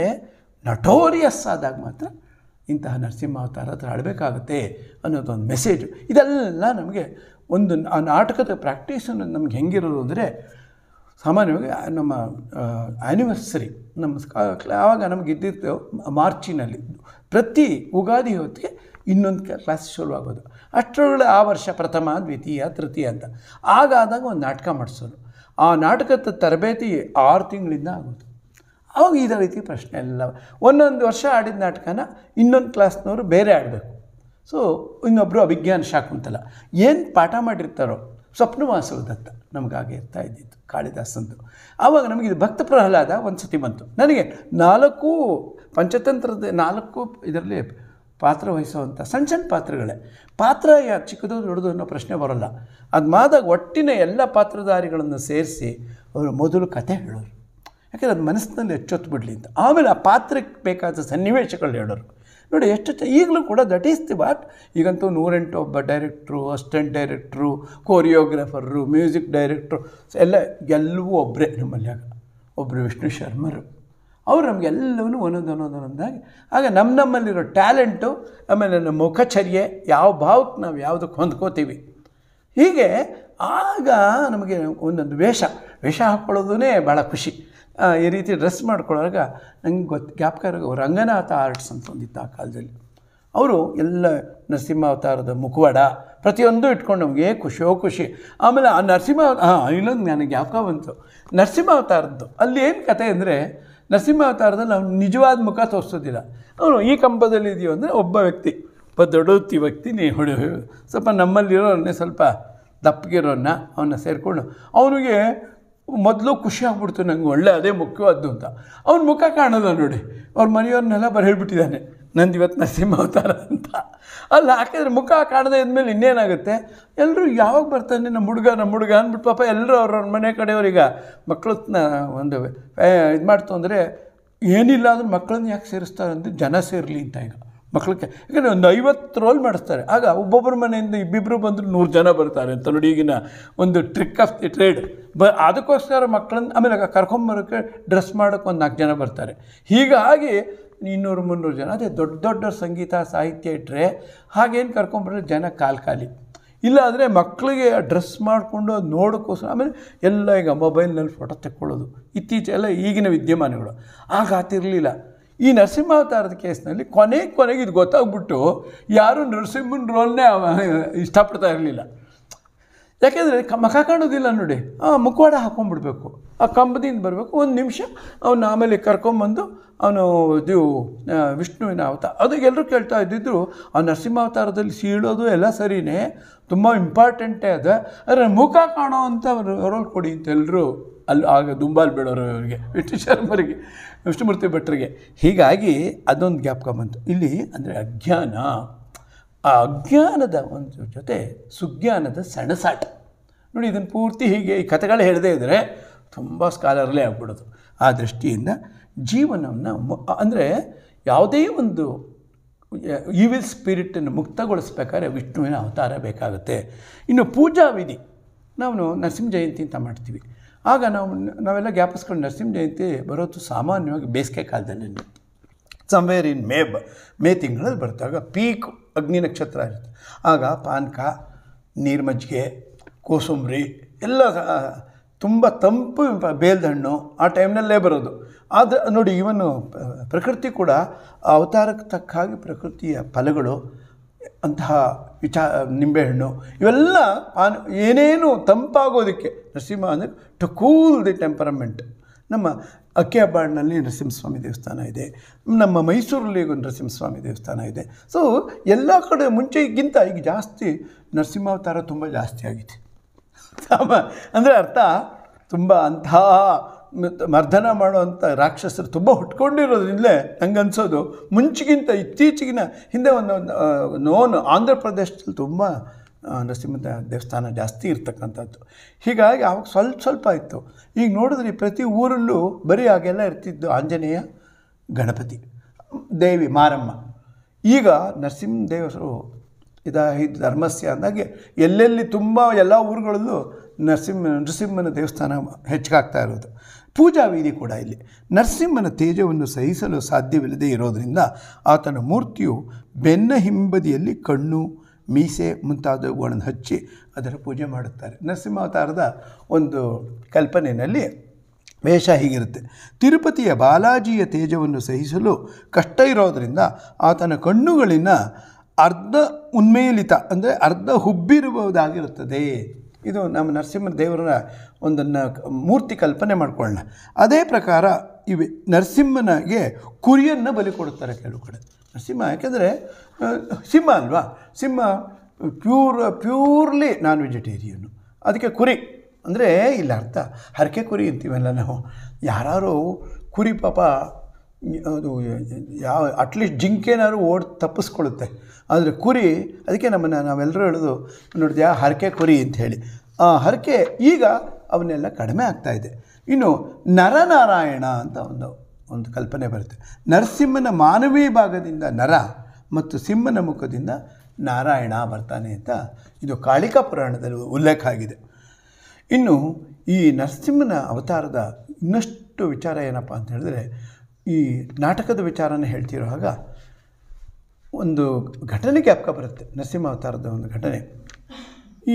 ನಟೋರಿಯಸ್ ಆದಾಗ ಮಾತ್ರ ಇಂತಹ ನರಸಿಂಹ ಅವತಾರ ಹತ್ರ ಆಡಬೇಕಾಗುತ್ತೆ ಅನ್ನೋದೊಂದು ಮೆಸೇಜು ಇದೆಲ್ಲ ನಮಗೆ ಒಂದು ಆ ನಾಟಕದ ಪ್ರಾಕ್ಟೀಸನ್ನು ನಮ್ಗೆ ಹೆಂಗಿರೋದು ಅಂದರೆ ಸಾಮಾನ್ಯವಾಗಿ ನಮ್ಮ ಆ್ಯನಿವರ್ಸರಿ ನಮ್ಮ ಸ್ಕಾ- ಆವಾಗ ನಮಗೆ ಇದ್ದಿದ್ದು ಮಾರ್ಚಿನಲ್ಲಿ ಪ್ರತಿ ಉಗಾದಿ ಹೊತ್ತಿಗೆ ಇನ್ನೊಂದು ಕ್ಲಾಸ್ ಶುರುವಾಗೋದು ಅಷ್ಟರೊಳಗೆ ಆ ವರ್ಷ ಪ್ರಥಮ ದ್ವಿತೀಯ ತೃತೀಯ ಅಂತ ಆಗಾದಾಗ ಒಂದು ನಾಟಕ ಮಾಡಿಸೋರು ಆ ನಾಟಕದ ತರಬೇತಿ ಆರು ತಿಂಗಳಿಂದ ಆಗೋದು ಆವಾಗ ಇದೇ ರೀತಿ ಪ್ರಶ್ನೆ ಎಲ್ಲ ಒಂದೊಂದು ವರ್ಷ ಆಡಿದ ನಾಟಕನ ಇನ್ನೊಂದು ಕ್ಲಾಸ್ನವರು ಬೇರೆ ಆಡಬೇಕು ಸೊ ಇನ್ನೊಬ್ಬರು ಅಭಿಜ್ಞಾನ ಶಾಕುಂತಲ ಏನು ಪಾಠ ಮಾಡಿರ್ತಾರೋ ಸ್ವಪ್ನವಾಸವದತ್ತ ನಮಗಾಗೆ ಇರ್ತಾ ಇದ್ದಿತ್ತು ಕಾಳಿದಾಸಂದು ಆವಾಗ ನಮಗೆ ಇದು ಭಕ್ತ ಪ್ರಹ್ಲಾದ ಒಂದು ಸತಿ ಬಂತು ನನಗೆ ನಾಲ್ಕು ಪಂಚತಂತ್ರದ ನಾಲ್ಕು ಇದರಲ್ಲಿ ಪಾತ್ರ ವಹಿಸುವಂಥ ಸಣ್ಣ ಸಣ್ಣ ಪಾತ್ರಗಳೇ ಪಾತ್ರ ಯಾ ಚಿಕ್ಕದು ದೊಡ್ಡದು ಅನ್ನೋ ಪ್ರಶ್ನೆ ಬರೋಲ್ಲ ಅದು ಮಾದಾಗ ಒಟ್ಟಿನ ಎಲ್ಲ ಪಾತ್ರಧಾರಿಗಳನ್ನು ಸೇರಿಸಿ ಅವರು ಮೊದಲು ಕತೆ ಹೇಳೋರು ಯಾಕೆಂದ್ರೆ ಅದು ಮನಸ್ಸಿನಲ್ಲಿ ಎಚ್ಚೊತ್ತು ಬಿಡಲಿ ಅಂತ ಆಮೇಲೆ ಆ ಪಾತ್ರಕ್ಕೆ ಬೇಕಾದ ಸನ್ನಿವೇಶಗಳು ಹೇಳೋರು ನೋಡಿ ಎಷ್ಟು ಚ ಈಗಲೂ ಕೂಡ ದಟ್ ಈಸ್ ದಿ ವಾಟ್ ಈಗಂತೂ ನೂರೆಂಟು ಒಬ್ಬ ಡೈರೆಕ್ಟ್ರು ಅಸಿಸ್ಟೆಂಟ್ ಡೈರೆಕ್ಟ್ರು ಕೋರಿಯೋಗ್ರಾಫರು ಮ್ಯೂಸಿಕ್ ಡೈರೆಕ್ಟ್ರು ಎಲ್ಲ ಎಲ್ಲವೂ ಒಬ್ಬರೇ ನಮ್ಮಲ್ಲಿ ಆಗ ಒಬ್ಬರು ವಿಷ್ಣು ಶರ್ಮರು ಅವ್ರು ನಮಗೆಲ್ಲವೂ ಒಂದೊಂದು ಒಂದೊಂದು ಒಂದೊಂದಾಗಿ ಆಗ ನಮ್ಮ ನಮ್ಮಲ್ಲಿರೋ ಟ್ಯಾಲೆಂಟು ಆಮೇಲೆ ನಮ್ಮ ಮುಖಚರ್ಯೆ ಯಾವ ಭಾವಕ್ಕೆ ನಾವು ಯಾವುದಕ್ಕೆ ಹೊಂದ್ಕೋತೀವಿ ಹೀಗೆ ಆಗ ನಮಗೆ ಒಂದೊಂದು ವೇಷ ವೇಷ ಹಾಕ್ಕೊಳ್ಳೋದೇ ಭಾಳ ಖುಷಿ ಆ, ಈ ರೀತಿ ಡ್ರೆಸ್ ಮಾಡ್ಕೊಳ್ಳೋವಾಗ ನಂಗೆ ಗೊತ್ತು ಜ್ಞಾಪಕ ಇರೋ ರಂಗನಾಥ ಆರ್ಟ್ಸ್ ಅಂತ ಒಂದಿತ್ತು ಆ ಕಾಲದಲ್ಲಿ ಅವರು ಎಲ್ಲ ನರಸಿಂಹ ಅವತಾರದ ಮುಖವಾಡ ಪ್ರತಿಯೊಂದು ಇಟ್ಕೊಂಡು ನಮಗೆ ಖುಷಿಯೋ ಖುಷಿ ಆಮೇಲೆ ಆ ನರಸಿಂಹ ಹಾಂ ಇಲ್ಲೊಂದು ನನಗೆ ಜ್ಞಾಪಕ ಬಂತು ನರಸಿಂಹ ಅವತಾರದ್ದು ಅಲ್ಲಿ ಏನು ಕತೆ ಅಂದರೆ ನರಸಿಂಹ ಅವತಾರದಲ್ಲಿ ಅವ್ನು ನಿಜವಾದ ಮುಖ ತೋರಿಸೋದಿಲ್ಲ ಅವನು ಈ ಕಂಬದಲ್ಲಿ ಇದೆಯೋ ಅಂದರೆ ಒಬ್ಬ ವ್ಯಕ್ತಿ ಒಬ್ಬ ದೊಡ್ಡತಿ ವ್ಯಕ್ತಿ ನೀ ಹೊಡೆ ಸ್ವಲ್ಪ ನಮ್ಮಲ್ಲಿರೋರನ್ನೇ ಸ್ವಲ್ಪ ದಪ್ಪಗಿರೋನ್ನ ಅವನ್ನ ಸೇರಿಕೊಂಡು ಅವನಿಗೆ ಮೊದಲು ಖುಷಿ ಆಗ್ಬಿಡ್ತು ನಂಗೆ ಒಳ್ಳೆ ಅದೇ ಮುಖ್ಯವಾದ್ದು ಅಂತ ಅವ್ನ ಮುಖ ಕಾಣೋದ ನೋಡಿ ಅವ್ರ ಮನೆಯವ್ರನ್ನೆಲ್ಲ ಬರ ಹೇಳ್ಬಿಟ್ಟಿದ್ದಾನೆ ನಂದು ಇವತ್ತು ನರಸಿಂಹ ಅವತಾರ ಅಂತ ಅಲ್ಲ ಹಾಕಿದ್ರೆ ಮುಖ ಕಾಣದೇ ಇದ್ಮೇಲೆ ಇನ್ನೇನಾಗುತ್ತೆ ಎಲ್ಲರೂ ಯಾವಾಗ ಬರ್ತಾನೆ ನಮ್ಮ ಹುಡುಗ ನಮ್ಮ ಹುಡುಗ ಅಂದ್ಬಿಟ್ಟು ಪಾಪ ಎಲ್ಲರೂ ಅವ್ರವ್ರ ಮನೆ ಕಡೆಯವ್ರೀಗ ಮಕ್ಕಳನ್ನ ಒಂದು ಇದು ಮಾಡ್ತು ಅಂದರೆ ಏನಿಲ್ಲ ಅಂದ್ರೆ ಮಕ್ಕಳನ್ನ ಯಾಕೆ ಸೇರಿಸ್ತಾರೆ ಅಂದರೆ ಜನ ಸೇರಲಿ ಅಂತ ಈಗ ಮಕ್ಕಳಿಗೆ ಯಾಕಂದರೆ ಒಂದು ಐವತ್ತು ರೋಲ್ ಮಾಡಿಸ್ತಾರೆ ಆಗ ಒಬ್ಬೊಬ್ಬರ ಮನೆಯಿಂದ ಇಬ್ಬಿಬ್ಬರು ಬಂದರೂ ನೂರು ಜನ ಬರ್ತಾರೆ ಅಂತ ನೋಡಿ ಈಗಿನ ಒಂದು ಟ್ರಿಕ್ ಆಫ್ ದಿ ಟ್ರೇಡ್ ಬ ಅದಕ್ಕೋಸ್ಕರ ಮಕ್ಕಳನ್ನ ಆಮೇಲೆ ಕರ್ಕೊಂಬರೋಕ್ಕೆ ಡ್ರೆಸ್ ಮಾಡೋಕ್ಕೆ ಒಂದು ನಾಲ್ಕು ಜನ ಬರ್ತಾರೆ ಹೀಗಾಗಿ ಇನ್ನೂರು ಮುನ್ನೂರು ಜನ ಅದೇ ದೊಡ್ಡ ದೊಡ್ಡ ಸಂಗೀತ ಸಾಹಿತ್ಯ ಇಟ್ಟರೆ ಹಾಗೇನು ಕರ್ಕೊಂಬರೋ ಜನ ಕಾಲು ಖಾಲಿ ಇಲ್ಲ ಆದರೆ ಮಕ್ಕಳಿಗೆ ಡ್ರೆಸ್ ಮಾಡಿಕೊಂಡು ಅದು ನೋಡೋಕ್ಕೋಸ್ಕರ ಆಮೇಲೆ ಎಲ್ಲ ಈಗ ಮೊಬೈಲ್ನಲ್ಲಿ ಫೋಟೋ ತೆಕ್ಕೊಳ್ಳೋದು ಇತ್ತೀಚೆ ಎಲ್ಲ ಈಗಿನ ವಿದ್ಯಮಾನಗಳು ಆಗ ಆತಿರಲಿಲ್ಲ ಈ ನರಸಿಂಹಾವತಾರದ ಕೇಸ್ನಲ್ಲಿ ಕೊನೆಗೆ ಕೊನೆಗೆ ಇದು ಗೊತ್ತಾಗ್ಬಿಟ್ಟು ಯಾರೂ ನರಸಿಂಹನ ರೋಲ್ನೇ ಇಷ್ಟಪಡ್ತಾ ಇರಲಿಲ್ಲ ಯಾಕೆಂದರೆ ಕ ಮುಖ ಕಾಣೋದಿಲ್ಲ ನೋಡಿ ಆ ಮುಖವಾಡ ಹಾಕ್ಕೊಂಡ್ಬಿಡ್ಬೇಕು ಆ ಕಂಬದಿಂದ ಬರಬೇಕು ಒಂದು ನಿಮಿಷ ಅವನು ಆಮೇಲೆ ಕರ್ಕೊಂಬಂದು ಅವನು ಇದು ಆ, ವಿಷ್ಣುವಿನ ಅವತಾರ ಅದಕ್ಕೆ ಎಲ್ಲರೂ ಕೇಳ್ತಾ ಇದ್ದಿದ್ರು ಆ ನರಸಿಂಹ ಅವತಾರದಲ್ಲಿ ಸೀಳೋದು ಎಲ್ಲ ಸರಿನೇ ತುಂಬ ಇಂಪಾರ್ಟೆಂಟೇ ಅದ ಆದರೆ ಮುಖ ಕಾಣೋ ಅಂತ ರೋಲ್ ಕೊಡಿ ಅಂತ ಎಲ್ಲರೂ ಅಲ್ಲಿ ಆಗ ದುಂಬಾಲ್ ಬಿಡೋರು ಅವರಿಗೆ ವಿಷ್ಣು ಶರ್ಮರಿಗೆ ವಿಷ್ಣುಮೂರ್ತಿ ಭಟ್ರಿಗೆ ಹೀಗಾಗಿ ಅದೊಂದು ಜ್ಞಾಪಕ ಬಂತು ಇಲ್ಲಿ ಅಂದರೆ ಅಜ್ಞಾನ ಆ ಅಜ್ಞಾನದ ಒಂದು ಜೊತೆ ಸುಜ್ಞಾನದ ಸೆಣಸಾಟ ನೋಡಿ ಇದನ್ನು ಪೂರ್ತಿ ಹೀಗೆ ಈ ಕಥೆಗಳು ಹೇಳದೇ ಇದ್ದರೆ ತುಂಬ ಸ್ಕಾಲರ್ಲೇ ಆಗ್ಬಿಡೋದು ಆ ದೃಷ್ಟಿಯಿಂದ ಜೀವನವನ್ನು ಅಂದರೆ ಯಾವುದೇ ಒಂದು ಈವಿಲ್ ಸ್ಪಿರಿಟನ್ನು ಮುಕ್ತಗೊಳಿಸ್ಬೇಕಾದ್ರೆ ವಿಷ್ಣುವಿನ ಅವತಾರ ಬೇಕಾಗುತ್ತೆ ಇನ್ನು ಪೂಜಾ ವಿಧಿ ನಾವು ನರಸಿಂಹ ಜಯಂತಿ ಅಂತ ಮಾಡ್ತೀವಿ ಆಗ ನಾವು ನಾವೆಲ್ಲ ಜ್ಞಾಪಿಸ್ಕೊಂಡು ನರಸಿಂಹ ಜಯಂತಿ ಬರೋದು ಸಾಮಾನ್ಯವಾಗಿ ಬೇಸಿಗೆ ಕಾಲದಲ್ಲಿ ಸಮ್ವೇರ್ ಇನ್ ಮೇ ಬ ಮೇ ತಿಂಗಳಲ್ಲಿ ಬರ್ತಾಗ ಪೀಕ್ ಅಗ್ನಿ ನಕ್ಷತ್ರ ಇರುತ್ತೆ ಆಗ ಪಾನಕ ನೀರು ಮಜ್ಜಿಗೆ ಕೋಸಂಬರಿ ಎಲ್ಲ ಆ, ತುಂಬ ತಂಪು ಪ- ಬೇಲ್ದ ಹಣ್ಣು ಆ ಟೈಮ್ನಲ್ಲೇ ಬರೋದು ಆದರೆ ನೋಡಿ ಇವನು ಪ- ಪ್ರಕೃತಿ ಕೂಡ ಆ ಅವತಾರಕ್ಕೆ ತಕ್ಕ ಹಾಗೆ ಪ್ರಕೃತಿಯ ಫಲಗಳು ಅಂತಹ ವಿಚಾ ನಿಂಬೆಹಣ್ಣು ಇವೆಲ್ಲ ಪಾನ್ ಏನೇನು ತಂಪಾಗೋದಕ್ಕೆ ನರಸಿಂಹ ಅಂದರೆ ಟು ಕೂಲ್ ದಿ ಟೆಂಪರಮೆಂಟ್ ನಮ್ಮ ಅಕ್ಕಿ ಹಬ್ಬಾಡ್ನಲ್ಲಿ ನರಸಿಂಹಸ್ವಾಮಿ ದೇವಸ್ಥಾನ ಇದೆ ನಮ್ಮ ಮೈಸೂರಲ್ಲಿ ಒಂದು ನರಸಿಂಹಸ್ವಾಮಿ ದೇವಸ್ಥಾನ ಇದೆ ಸೊ ಎಲ್ಲ ಕಡೆ ಮುಂಚೆಗಿಂತ ಈಗ ಜಾಸ್ತಿ ನರಸಿಂಹಾವತಾರ ತುಂಬ ಜಾಸ್ತಿ ಆಗಿದೆ ಸಾಮ ಅಂದರೆ ಅರ್ಥ ತುಂಬ ಅಂಥ ಮ- ಮರ್ದನ ಮಾಡುವಂಥ ರಾಕ್ಷಸರು ತುಂಬ ಹುಟ್ಕೊಂಡಿರೋದ್ರಿಂದಲೇ ನಂಗೆ ಅನ್ಸೋದು ಮುಂಚೆಗಿಂತ ಇತ್ತೀಚೆಗಿನ ಹಿಂದೆ ಒಂದು ನೋನ್ ಆಂಧ್ರ ಪ್ರದೇಶದಲ್ಲಿ ತುಂಬ ಆ, ನರಸಿಂಹ ದ- ದೇವಸ್ಥಾನ ಜಾಸ್ತಿ ಇರ್ತಕ್ಕಂಥದ್ದು ಹೀಗಾಗಿ ಆವಾಗ ಸ್ವಲ್ಪ ಸ್ವಲ್ಪ ಇತ್ತು ಈಗ ನೋಡಿದ್ರೆ ಪ್ರತಿ ಊರಲ್ಲೂ ಬರೀ ಆಗೆಲ್ಲ ಇರ್ತಿದ್ದು ಆಂಜನೇಯ ಗಣಪತಿ ದೇವಿ ಮಾರಮ್ಮ ಈಗ ನರಸಿಂಹ ದೇವರು ಇದ ಇದು ಧರ್ಮಸ್ಯ ಅಂದಾಗೆ ಎಲ್ಲೆಲ್ಲಿ ತುಂಬ ಎಲ್ಲ ಊರುಗಳಲ್ಲೂ ನರಸಿಂಹ ನರಸಿಂಹನ ದೇವಸ್ಥಾನ ಹೆಚ್ಚಾಗ್ತಾ ಇರೋದು ಪೂಜಾ ವಿಧಿ ಕೂಡ ಇಲ್ಲಿ ನರಸಿಂಹನ ತೇಜವನ್ನು ಸಹಿಸಲು ಸಾಧ್ಯವಿಲ್ಲದೆ ಇರೋದರಿಂದ ಆತನ ಮೂರ್ತಿಯು ಬೆನ್ನ ಹಿಂಬದಿಯಲ್ಲಿ ಕಣ್ಣು ಮೀಸೆ ಮುಂತಾದವುಗಳನ್ನು ಹಚ್ಚಿ ಅದರ ಪೂಜೆ ಮಾಡುತ್ತಾರೆ ನರಸಿಂಹಾವತಾರದ ಒಂದು ಕಲ್ಪನೆಯಲ್ಲಿ ವೇಷ ಹೀಗಿರುತ್ತೆ ತಿರುಪತಿಯ ಬಾಲಾಜಿಯ ತೇಜವನ್ನು ಸಹಿಸಲು ಕಷ್ಟ ಇರೋದರಿಂದ ಆತನ ಕಣ್ಣುಗಳಿನ ಅರ್ಧ ಉನ್ಮೇಲಿತ ಅಂದರೆ ಅರ್ಧ ಹುಬ್ಬಿರುವುದಾಗಿರುತ್ತದೆ ಇದು ನಮ್ಮ ನರಸಿಂಹ ದೇವರ ಒಂದನ್ನು ಮೂರ್ತಿ ಕಲ್ಪನೆ ಮಾಡ್ಕೊಳ್ಳೋಣ ಅದೇ ಪ್ರಕಾರ ಇವೆ ನರಸಿಂಹನಿಗೆ ಕುರಿಯನ್ನು ಬಲಿ ಕೊಡುತ್ತಾರೆ ಕೆಲವು ಕಡೆ ನರಸಿಂಹ ಯಾಕೆಂದರೆ ಆ, ಸಿಂಹ ಅಲ್ವಾ ಸಿಂಹ ಪ್ಯೂರ್ ಪ್ಯೂರ್ಲಿ ನಾನ್ ವೆಜಿಟೇರಿಯನ್ನು ಅದಕ್ಕೆ ಕುರಿ ಅಂದರೆ ಇಲ್ಲ ಅರ್ಥ ಹರಕೆ ಕುರಿ ಅಂತೀವಲ್ಲ ನಾವು ಯಾರು ಕುರಿ ಪಾಪ ಅದು ಯಾವ ಅಟ್ಲೀಸ್ಟ್ ಜಿಂಕೆನಾದ್ರು ಓಡ್ ತಪ್ಪಿಸ್ಕೊಳ್ಳುತ್ತೆ ಆದರೆ ಕುರಿ ಅದಕ್ಕೆ ನಮ್ಮನ್ನು ನಾವೆಲ್ಲರೂ ಹೇಳೋದು ನೋಡಿದ್ಯಾ ಹರಕೆ ಕುರಿ ಅಂತ ಹೇಳಿ ಆ ಹರಕೆ ಈಗ ಅವನ್ನೆಲ್ಲ ಕಡಿಮೆ ಆಗ್ತಾ ಇದೆ ಇನ್ನು ನರನಾರಾಯಣ ಅಂತ ಒಂದು ಒಂದು ಕಲ್ಪನೆ ಬರುತ್ತೆ ನರಸಿಂಹನ ಮಾನವೀಯ ಭಾಗದಿಂದ ನರ ಮತ್ತು ಸಿಂಹನ ಮುಖದಿಂದ ನಾರಾಯಣ ಬರ್ತಾನೆ ಅಂತ ಇದು ಕಾಳಿಕಾ ಪುರಾಣದಲ್ಲಿ ಉಲ್ಲೇಖ ಆಗಿದೆ ಇನ್ನು ಈ ನರಸಿಂಹನ ಅವತಾರದ ಇನ್ನಷ್ಟು ವಿಚಾರ ಏನಪ್ಪ ಅಂತ ಹೇಳಿದ್ರೆ ಈ ನಾಟಕದ ವಿಚಾರನ ಹೇಳ್ತಿರುವಾಗ ಒಂದು ಘಟನೆ ಜ್ಞಾಪಕ ಬರುತ್ತೆ ನರಸಿಂಹ ಅವತಾರದ ಒಂದು ಘಟನೆ ಈ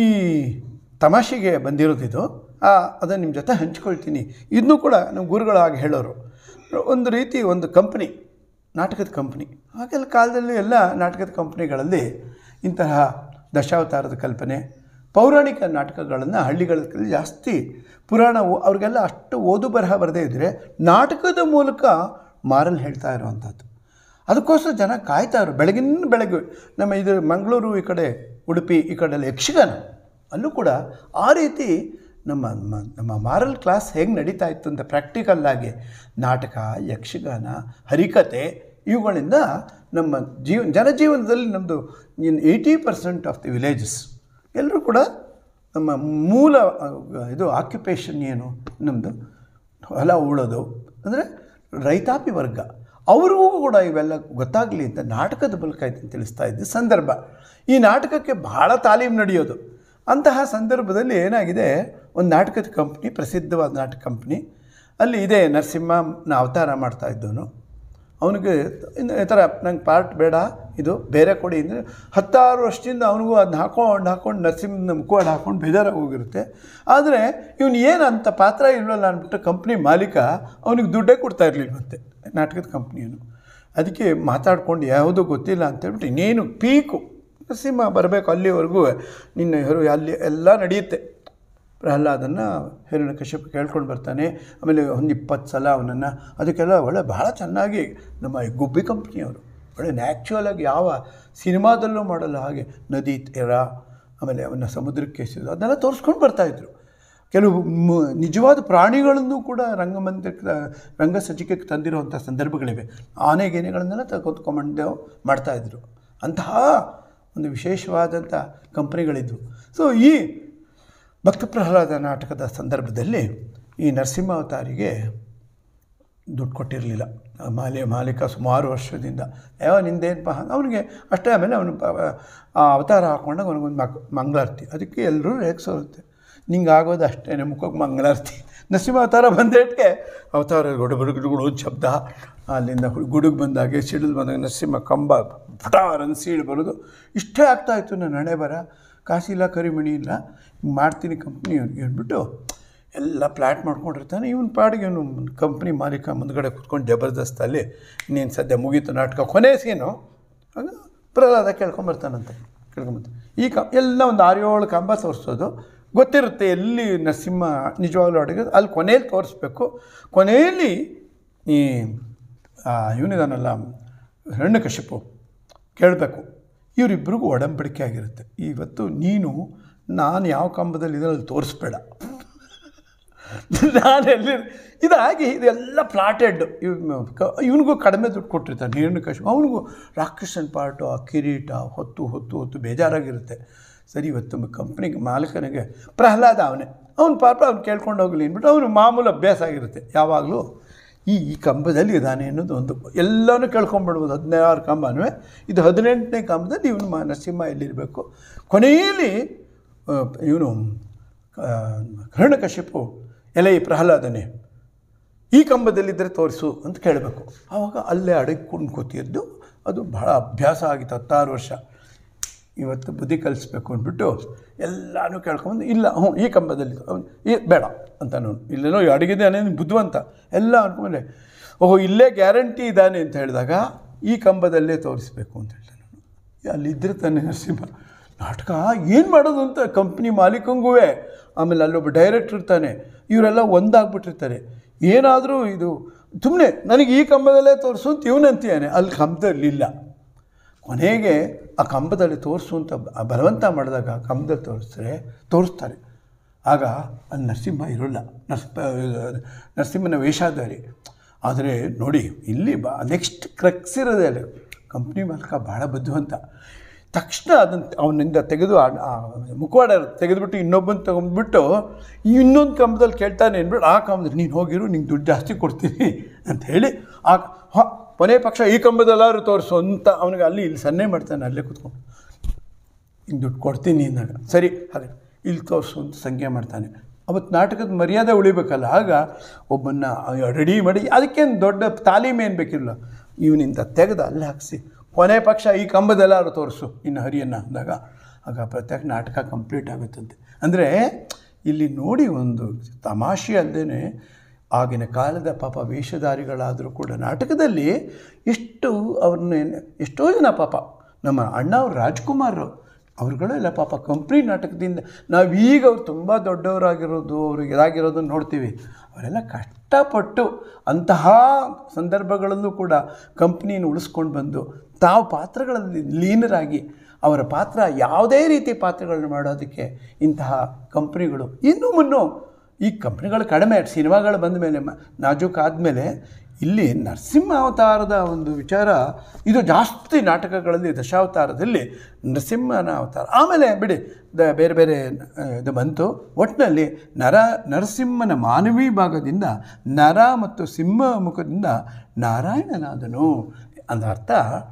ತಮಾಷೆಗೆ ಬಂದಿರೋದಿದು ಆ ಅದನ್ನು ನಿಮ್ಮ ಜೊತೆ ಹಂಚ್ಕೊಳ್ತೀನಿ ಇದನ್ನು ಕೂಡ ನಮ್ಮ ಗುರುಗಳಾಗಿ ಹೇಳೋರು ಒಂದು ರೀತಿ ಒಂದು ಕಂಪ್ನಿ ನಾಟಕದ ಕಂಪ್ನಿ ಹಾಗೆಲ್ಲ ಕಾಲದಲ್ಲಿ ಎಲ್ಲ ನಾಟಕದ ಕಂಪ್ನಿಗಳಲ್ಲಿ ಇಂತಹ ದಶಾವತಾರದ ಕಲ್ಪನೆ ಪೌರಾಣಿಕ ನಾಟಕಗಳನ್ನು ಹಳ್ಳಿಗಳಲ್ಲಿ ಜಾಸ್ತಿ ಪುರಾಣ ಓ- ಅವ್ರಿಗೆಲ್ಲ ಅಷ್ಟು ಓದು ಬರಹ ಬರದೇ ಇದ್ದರೆ ನಾಟಕದ ಮೂಲಕ ಮಾರಲ್ ಹೇಳ್ತಾ ಇರುವಂಥದ್ದು ಅದಕ್ಕೋಸ್ಕರ ಜನ ಕಾಯ್ತಾರು ಬೆಳಗಿನ ಬೆಳಗ್ಗೆ ನಮ್ಮ ಇದು ಮಂಗಳೂರು ಈ ಕಡೆ ಉಡುಪಿ ಈ ಕಡೆ ಎಲ್ಲ ಯಕ್ಷಗಾನ ಅಲ್ಲೂ ಕೂಡ ಆ ರೀತಿ ನಮ್ಮ ಮ- ನಮ್ಮ ಮಾರಲ್ ಕ್ಲಾಸ್ ಹೇಗೆ ನಡೀತಾ ಇತ್ತು ಅಂತ ಪ್ರಾಕ್ಟಿಕಲ್ ಆಗಿ ನಾಟಕ ಯಕ್ಷಗಾನ ಹರಿಕತೆ ಇವುಗಳಿಂದ ನಮ್ಮ ಜೀವ ಜನಜೀವನದಲ್ಲಿ ನಮ್ಮದು in eighty percent of the villages ಎಲ್ಲರೂ ಕೂಡ ನಮ್ಮ ಮೂಲ ಅಹ್, ಇದು ಆಕ್ಯುಪೇಷನ್ ಏನು ನಮ್ಮದು ಹೊಲ ಉಳೋದು ಅಂದರೆ ರೈತಾಪಿ ವರ್ಗ ಅವ್ರಿಗೂ ಕೂಡ ಇವೆಲ್ಲ ಗೊತ್ತಾಗಲಿ ಅಂತ ನಾಟಕದ ಮೂಲಕ ಇದನ್ನು ತಿಳಿಸ್ತಾ ಇದ್ದ ಸಂದರ್ಭ ಈ ನಾಟಕಕ್ಕೆ ಬಹಳ ತಾಲೀಮು ನಡೆಯೋದು ಅಂತಹ ಸಂದರ್ಭದಲ್ಲಿ ಏನಾಗಿದೆ ಒಂದು ನಾಟಕದ ಕಂಪ್ನಿ ಪ್ರಸಿದ್ಧವಾದ ನಾಟಕ ಕಂಪ್ನಿ ಅಲ್ಲಿ ಇದೆ ನರಸಿಂಹನ ಅವತಾರ ಮಾಡ್ತಾ ಇದ್ದವನು ಅವನಿಗೆ ಇನ್ನು ಈ ಥರ ನಂಗೆ ಪಾರ್ಟ್ ಬೇಡ ಇದು ಬೇರೆ ಕೊಡಿ ಅಂದರೆ ಹತ್ತಾರು ವರ್ಷದಿಂದ ಅವನಿಗೂ ಅದನ್ನ ಹಾಕೊಂಡು ಹಾಕೊಂಡು ನರಸಿಂಹನ ಮುಖವಾಡ ಹಾಕೊಂಡು ಬೇಜಾರಾಗಿ ಹೋಗಿರುತ್ತೆ ಆದರೆ ಇವನು ಏನು ಅಂಥ ಪಾತ್ರ ಇಲ್ವಲ್ಲ ಅಂದ್ಬಿಟ್ಟು ಕಂಪ್ನಿ ಮಾಲೀಕ ಅವನಿಗೆ ದುಡ್ಡೇ ಕೊಡ್ತಾ ಇರಲಿಲ್ವಂತೆ ನಾಟಕದ ಕಂಪ್ನಿಯವನು ಅದಕ್ಕೆ ಮಾತಾಡ್ಕೊಂಡು ಯಾವುದೂ ಗೊತ್ತಿಲ್ಲ ಅಂತೇಳ್ಬಿಟ್ಟು ಇನ್ನೇನು ಪೀಕು ನರಸಿಂಹ ಬರಬೇಕು ಅಲ್ಲಿವರೆಗೂ ನಿನ್ನ ಹೆರು ಅಲ್ಲಿ ಎಲ್ಲ ನಡೆಯುತ್ತೆ ಪ್ರಹ್ಲಾದನ್ನು ಹಿರಣ್ಯ ಕಶ್ಯಪ ಕೇಳ್ಕೊಂಡು ಬರ್ತಾನೆ ಆಮೇಲೆ ಒಂದು ಇಪ್ಪತ್ತು ಸಲ ಅವನನ್ನು ಅದಕ್ಕೆಲ್ಲ ಒಳ್ಳೆ ಭಾಳ ಚೆನ್ನಾಗಿ ನಮ್ಮ ಈ ಗುಬ್ಬಿ ಕಂಪ್ನಿಯವರು ಒಳ್ಳೆ ನ್ಯಾಚುರಲ್ ಆಗಿ ಯಾವ ಸಿನಿಮಾದಲ್ಲೂ ಮಾಡಲ್ಲ ಹಾಗೆ ನದಿ ತೀರ ಆಮೇಲೆ ಅವನ್ನ ಸಮುದ್ರಕ್ಕೆ ಎಸೆಯೋದು ಅದನ್ನೆಲ್ಲ ತೋರಿಸ್ಕೊಂಡು ಬರ್ತಾಯಿದ್ರು ಕೆಲವು ಮ- ನಿಜವಾದ ಪ್ರಾಣಿಗಳನ್ನು ಕೂಡ ರಂಗಮಂದಿರಕ್ಕೆ ರಂಗ ಸಜ್ಜಿಕೆಗೆ ತಂದಿರುವಂಥ ಸಂದರ್ಭಗಳಿವೆ ಆನೆ ಗೆನೆಗಳನ್ನೆಲ್ಲ ತೆಗೆದುಕೊಂಬಂದು ಮಾಡ್ತಾಯಿದ್ರು ಅಂತಹ ಒಂದು ವಿಶೇಷವಾದಂಥ ಕಂಪ್ನಿಗಳಿದ್ವು ಸೊ ಈ ಭಕ್ತ ಪ್ರಹ್ಲಾದ ನಾಟಕದ ಸಂದರ್ಭದಲ್ಲಿ ಈ ನರಸಿಂಹಾವತಾರಿಗೆ ದುಡ್ಡು ಕೊಟ್ಟಿರಲಿಲ್ಲ ಮಾಲಿ ಮಾಲೀಕ ಸುಮಾರು ವರ್ಷದಿಂದ ಯಾವ ನಿಂದೇನಪ್ಪ ಅವನಿಗೆ ಅಷ್ಟೇ ಆಮೇಲೆ ಅವನು ಪ- ಆ ಅವತಾರ ಹಾಕೊಂಡಾಗ ಅವನಿಗೊಂದು ಮಕ್ ಮಂಗಳಾರತಿ ಅದಕ್ಕೆ ಎಲ್ಲರೂ ರೇಗಿಸೋರುತ್ತೆ ನಿಂಗೆ ಆಗೋದು ಅಷ್ಟೇ ಮುಖಕ್ಕೆ ಮಂಗಳಾರತಿ ನರಸಿಂಹ ಅವತಾರ ಬಂದೇಟ್ಗೆ ಅವತಾರ ಗುಡುಗುಡುಗುಡು ಶಬ್ದ ಅಲ್ಲಿಂದ ಹು- ಗುಡುಗು ಬಂದಾಗೆ ಸಿಡಿಲು ಬಂದಾಗ ನರಸಿಂಹ ಕಂಬ ಫಟಾರ್ ಅಂತ ಸೀಳು ಬರೋದು ಇಷ್ಟೇ ಆಗ್ತಾಯಿತ್ತು ನನ್ನ ಹಣೆ ಬರ ಕಾಸಿಲ್ಲ ಕರಿಮಣಿ ಇಲ್ಲ ಹಿಂಗ್ ಮಾಡ್ತೀನಿ ಕಂಪ್ನಿ ಹೇಳ್ಬಿಟ್ಟು ಎಲ್ಲ ಪ್ಲ್ಯಾಟ್ ಮಾಡ್ಕೊಂಡಿರ್ತಾನೆ ಇವನು ಪಾಡಿಗೆ ಇವನು ಕಂಪ್ನಿ ಮಾಲೀಕ ಮುಂದ್ಗಡೆ ಕುತ್ಕೊಂಡು ಜಬರ್ದಸ್ತಲ್ಲಿ ಇನ್ನೇನು ಸದ್ಯ ಮುಗೀತು ನಾಟಕ ಕೊನೆ ಸೀನು ಆಗ ಪ್ರಹ್ಲಾದ ಕೇಳ್ಕೊಂಬರ್ತಾನಂತೆ ಕೇಳ್ಕೊಂಬರ್ತಾನೆ ಈ ಕ ಎಲ್ಲ ಒಂದು ಆರು ಏಳು ಕಂಬ ತೋರಿಸೋದು ಗೊತ್ತಿರುತ್ತೆ ಎಲ್ಲಿ ನರಸಿಂಹ ನಿಜವಾಗ್ಲೂ ಅಡುಗೆ ಅಲ್ಲಿ ಕೊನೆಯಲ್ಲಿ ತೋರಿಸ್ಬೇಕು ಕೊನೆಯಲ್ಲಿ ಈ ಇವನಿದಾನಲ್ಲ ಹಿರಣ್ಯಕಶಿಪು ಕೇಳಬೇಕು ಇವರಿಬ್ಬರಿಗೂ ಒಡಂಬಡಿಕೆ ಆಗಿರುತ್ತೆ ಇವತ್ತು ನೀನು ನಾನು ಯಾವ ಕಂಬದಲ್ಲಿ ಇದರಲ್ಲಿ ತೋರಿಸ್ಬೇಡ ನಾನು ಎಲ್ಲಿ ಇದಾಗಿ ಇದೆಲ್ಲ ಪ್ಲಾಟೆಡ್ ಇವನಿಗೂ ಕಡಿಮೆ ದುಡ್ಡು ಕೊಟ್ಟಿರ್ತಾನೆ ನೀರಿನ ಕಷ್ಟ ಅವನಿಗೂ ರಾಕ್ಷಸನ್ ಪಾರ್ಟು ಆ ಕಿರೀಟ ಹೊತ್ತು ಹೊತ್ತು ಹೊತ್ತು ಬೇಜಾರಾಗಿರುತ್ತೆ ಸರಿ ಇವತ್ತು ಕಂಪ್ನಿಗೆ ಮಾಲೀಕನಿಗೆ ಪ್ರಹ್ಲಾದ ಅವನೇ ಅವ್ನು ಪಾಪ ಅವ್ನು ಕೇಳ್ಕೊಂಡು ಹೋಗಲಿ ಅಂದ್ಬಿಟ್ಟು ಅವನು ಮಾಮೂಲು ಅಭ್ಯಾಸ ಆಗಿರುತ್ತೆ ಯಾವಾಗಲೂ ಈ ಈ ಕಂಬದಲ್ಲಿ ಇದ್ದಾನೆ ಅನ್ನೋದು ಒಂದು ಎಲ್ಲನೂ ಕೇಳ್ಕೊಂಬಿಡ್ಬೋದು ಹದಿನಾರು ಕಂಬನೂ ಇದು ಹದಿನೆಂಟನೇ ಕಂಬದಲ್ಲಿ ಇವನು ಮ ನರಸಿಂಹ ಎಲ್ಲಿರಬೇಕು ಕೊನೆಯಲ್ಲಿ ಇವನು ಕರ್ಣಕಶಿಪು ಎಲೆ ಈ ಪ್ರಹ್ಲಾದನೆ ಈ ಕಂಬದಲ್ಲಿದ್ದರೆ ತೋರಿಸು ಅಂತ ಕೇಳಬೇಕು ಆವಾಗ ಅಲ್ಲೇ ಅಡಗಿಕೊಂಡು ಕೂತಿದ್ದು ಅದು ಬಹಳ ಅಭ್ಯಾಸ ಆಗಿತ್ತು ಹತ್ತಾರು ವರ್ಷ ಇವತ್ತು ಬುದ್ಧಿ ಕಲಿಸ್ಬೇಕು ಅಂದ್ಬಿಟ್ಟು ಎಲ್ಲನೂ ಕೇಳ್ಕೊಂಡು ಇಲ್ಲ ಹ್ಞೂ ಈ ಕಂಬದಲ್ಲಿ ಅವ್ನು ಈ ಬೇಡ ಅಂತ ನಾನು ಇಲ್ಲೇನೋ ಅಡಗಿದ್ದಾನೆ ಬುದ್ಧಿವಂತ ಎಲ್ಲ ಅನ್ಕೊಂಡ್ರೆ ಓಹೋ ಇಲ್ಲೇ ಗ್ಯಾರಂಟಿ ಇದ್ದಾನೆ ಅಂತ ಹೇಳಿದಾಗ ಈ ಕಂಬದಲ್ಲೇ ತೋರಿಸ್ಬೇಕು ಅಂತ ಹೇಳ್ದೆ ನಾನು ಅಲ್ಲಿದ್ದರೆ ತಾನೆ ನರಸಿಂಹ ನಾಟಕ ಏನು ಮಾಡೋದು ಅಂತ ಕಂಪ್ನಿ ಮಾಲೀಕಂಗೂ ಆಮೇಲೆ ಅಲ್ಲೊಬ್ಬ ಡೈರೆಕ್ಟ್ರ್ ಇರ್ತಾನೆ ಇವರೆಲ್ಲ ಒಂದಾಗ್ಬಿಟ್ಟಿರ್ತಾರೆ ಏನಾದರೂ ಇದು ಸುಮ್ಮನೆ ನನಗೆ ಈ ಕಂಬದಲ್ಲೇ ತೋರಿಸು ಅಂತ ಇವನಂತೀಯಾನೆ ಅಲ್ಲಿ ಕಂಬದಲ್ಲಿಲ್ಲ ಕೊನೆಗೆ ಆ ಕಂಬದಲ್ಲಿ ತೋರಿಸು ಅಂತ ಬ- ಬಲವಂತ ಮಾಡಿದಾಗ ಆ ಕಂಬದಲ್ಲಿ ತೋರಿಸಿದ್ರೆ ತೋರಿಸ್ತಾರೆ ಆಗ ಅಲ್ಲಿ ನರಸಿಂಹ ಇರೋಲ್ಲ ನರ್ಸ್ ನರಸಿಂಹನ ವೇಷಾಧಾರಿ ಆದರೆ ನೋಡಿ ಇಲ್ಲಿ ಬಾ ನೆಕ್ಸ್ಟ್ ಕ್ರಕ್ಸ್ ಇರೋದೇ ಅಲ್ಲಿ ಕಂಪ್ನಿ ಮಾಲೀಕ ಭಾಳ ಬುದ್ಧಿವಂತ ತಕ್ಷಣ ಅದನ್ನು ಅವನಿಂದ ತೆಗೆದು ಆ- ಆ ಮುಖವಾಡ ತೆಗೆದುಬಿಟ್ಟು ಇನ್ನೊಬ್ಬನ ತೊಗೊಂಡ್ಬಿಟ್ಟು ಇನ್ನೊಂದು ಕಂಬದಲ್ಲಿ ಕೇಳ್ತಾನೆ ಅಂದ್ಬಿಟ್ಟು ಆ ಕಂಬದಲ್ಲಿ ನೀನು ಹೋಗಿರು ನಿಂಗೆ ದುಡ್ಡು ಜಾಸ್ತಿ ಕೊಡ್ತೀನಿ ಅಂತ ಹೇಳಿ ಆ ಹ ಕೊನೆ ಪಕ್ಷ ಈ ಕಂಬದಲ್ಲಾದ್ರು ತೋರಿಸು ಅಂತ ಅವನಿಗೆ ಅಲ್ಲಿ ಇಲ್ಲಿ ಸನ್ನೆ ಮಾಡ್ತಾನೆ ಅಲ್ಲೇ ಕೂತ್ಕೊಂಡು ಹಿಂಗೆ ದುಡ್ಡು ಕೊಡ್ತೀನಿ ಅಂದಾಗ ಸರಿ ಹಾಗೆ ಇಲ್ಲಿ ತೋರಿಸು ಅಂತ ಸಂಖ್ಯೆ ಮಾಡ್ತಾನೆ ಅವತ್ತು ನಾಟಕದ ಮರ್ಯಾದೆ ಉಳಿಬೇಕಲ್ಲ ಆಗ ಒಬ್ಬನ್ನ ರೆಡಿ ಮಾಡಿ ಅದಕ್ಕೇನು ದೊಡ್ಡ ತಾಲೀಮೇನು ಬೇಕಿಲ್ಲ ಇವನಿಂದ ತೆಗೆದು ಅಲ್ಲೇ ಹಾಕಿಸಿ ಕೊನೆ ಪಕ್ಷ ಈ ಕಂಬದಲ್ಲಾದ್ರು ತೋರಿಸು ಇನ್ನು ಹರಿಯನ್ನು ಅಂದಾಗ ಆಗ ಪ್ರತ್ಯೇಕ ನಾಟಕ ಕಂಪ್ಲೀಟ್ ಆಗುತ್ತಂತೆ ಅಂದರೆ ಇಲ್ಲಿ ನೋಡಿ ಒಂದು ತಮಾಷೆ ಅಲ್ಲದೆ ಆಗಿನ ಕಾಲದ ಪಾಪ ವೇಷಧಾರಿಗಳಾದರೂ ಕೂಡ ನಾಟಕದಲ್ಲಿ ಎಷ್ಟು ಅವ್ರನ್ನ ಎಷ್ಟೋ ಜನ ಪಾಪ ನಮ್ಮ ಅಣ್ಣ ಅವ್ರು ರಾಜ್ಕುಮಾರ್ ಅವ್ರುಗಳೆಲ್ಲ ಪಾಪ ಕಂಪ್ನಿ ನಾಟಕದಿಂದ ನಾವೀಗ ಅವ್ರು ತುಂಬ ದೊಡ್ಡವರಾಗಿರೋದು ಅವ್ರಿಗೆ ಇದಾಗಿರೋದನ್ನು ನೋಡ್ತೀವಿ ಅವರೆಲ್ಲ ಕಷ್ಟಪಟ್ಟು ಅಂತಹ ಸಂದರ್ಭಗಳಲ್ಲೂ ಕೂಡ ಕಂಪ್ನಿನ ಉಳಿಸ್ಕೊಂಡು ಬಂದು ತಾವು ಪಾತ್ರಗಳಲ್ಲಿ ಲೀನರಾಗಿ ಅವರ ಪಾತ್ರ ಯಾವುದೇ ರೀತಿ ಪಾತ್ರಗಳನ್ನು ಮಾಡೋದಕ್ಕೆ ಇಂತಹ ಕಂಪ್ನಿಗಳು ಇನ್ನೂ ಮುನ್ನೂ ಈ ಕಂಪ್ನಿಗಳು ಕಡಿಮೆ ಸಿನಿಮಾಗಳು ಬಂದ ಮೇಲೆ ಮ ನಾಜೂಕ್ ಆದಮೇಲೆ ಇಲ್ಲಿ ನರಸಿಂಹ ಅವತಾರದ ಒಂದು ವಿಚಾರ ಇದು ಜಾಸ್ತಿ ನಾಟಕಗಳಲ್ಲಿ ದಶಾವತಾರದಲ್ಲಿ ನರಸಿಂಹನ ಅವತಾರ ಆಮೇಲೆ ಬಿಡಿ ದ ಬೇರೆ ಬೇರೆ ಆ, ಇದು ಬಂತು ಒಟ್ಟಿನಲ್ಲಿ ನರ ನರಸಿಂಹನ ಮಾನವೀ ಭಾಗದಿಂದ ನರ ಮತ್ತು ಸಿಂಹ ಮುಖದಿಂದ ನಾರಾಯಣನಾದನು ಅಂದ ಅರ್ಥ